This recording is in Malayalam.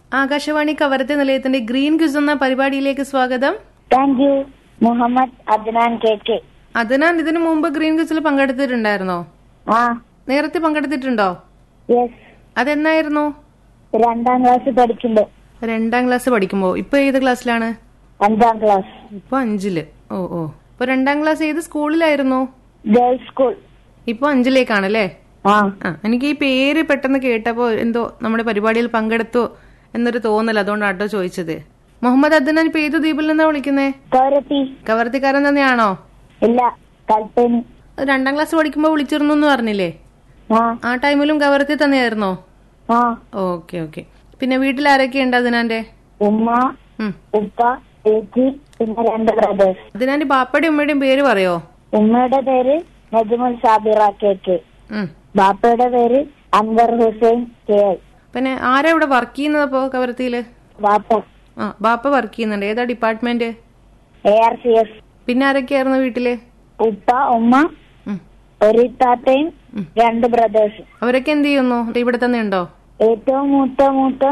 ആകാശവാണി കവരത്തെ നിലയത്തിന്റെ ഗ്രീൻ ക്വിസ് എന്ന പരിപാടിയിലേക്ക് സ്വാഗതം thank you Muhammad Adnan K K Adnan ഇതിനു മുമ്പ് ഗ്രീൻ ക്വിസിൽ പങ്കെടുത്തിട്ടുണ്ടായിരുന്നോ ആ നേരത്തെ പങ്കെടുത്തിട്ടുണ്ടോ യെസ് അതെന്നായിരുന്നു രണ്ടാം ക്ലാസ് പഠിക്കുമ്പോ രണ്ടാം ക്ലാസ് പഠിക്കുമ്പോ ഇപ്പൊ ഏത് ക്ലാസ്സിലാണ് അഞ്ചാം ക്ലാസ് ഇപ്പൊ അഞ്ചില് ഓ ഓ ഇപ്പൊ രണ്ടാം ക്ലാസ് ഏത് സ്കൂളിലായിരുന്നു ഗേൾസ് സ്കൂൾ ഇപ്പൊ അഞ്ചിലേക്കാണല്ലേ ആ ആ എനിക്ക് ഈ പേര് പെട്ടെന്ന് കേട്ടപ്പോ എന്തോ നമ്മുടെ പരിപാടിയിൽ പങ്കെടുത്തു എന്നൊരു തോന്നൽ അതുകൊണ്ടാണ് കേട്ടോ ചോദിച്ചത് മുഹമ്മദ് അദ്നാൻ ഇപ്പൊ ഏത് ദ്വീപിൽ നിന്നാ വിളിക്കുന്നേ കവരത്തി കവർത്തിക്കാരൻ തന്നെയാണോ ഇല്ല കൽപ്പനി രണ്ടാം ക്ലാസ് പഠിക്കുമ്പോ വിളിച്ചിരുന്നു എന്ന് പറഞ്ഞില്ലേ ആ ആ ടൈമിലും കവർത്തി തന്നെയായിരുന്നോ ആ ഓക്കെ ഓക്കെ പിന്നെ വീട്ടിൽ ആരൊക്കെ ഉണ്ട് അതിനാന്റെ ഉമ്മ ഉം. ഉപ്പ ചേച്ചി പിന്നെ രണ്ട് ബ്രദേഴ്സ് അതിനാന്റെ ബാപ്പയുടെയും ഉമ്മയുടെയും പേര് പറയോ ഉമ്മയുടെ പേര് നജ്മുൽ സാബിറ കെ കെ ഉം. ബാപ്പയുടെ പേര് അൻവർ ഹുസൈൻ കെ ഐ പിന്നെ ആരാ ഇവിടെ വർക്ക് ചെയ്യുന്നത് അപ്പോ കവർത്തിയില് ബാപ്പ ആ ബാപ്പ വർക്ക് ചെയ്യുന്നുണ്ട് ഏതാ department A R C S പിന്നെ ആരൊക്കെയായിരുന്നു വീട്ടില് ഉപ്പ ഉമ്മ ഉം. ഒരു താത്തയും രണ്ട് ബ്രദേഴ്സും അവരൊക്കെ എന്ത് ചെയ്യുന്നു ഇവിടെ തന്നെ ഉണ്ടോ ഏറ്റവും മൂത്ത മൂത്ത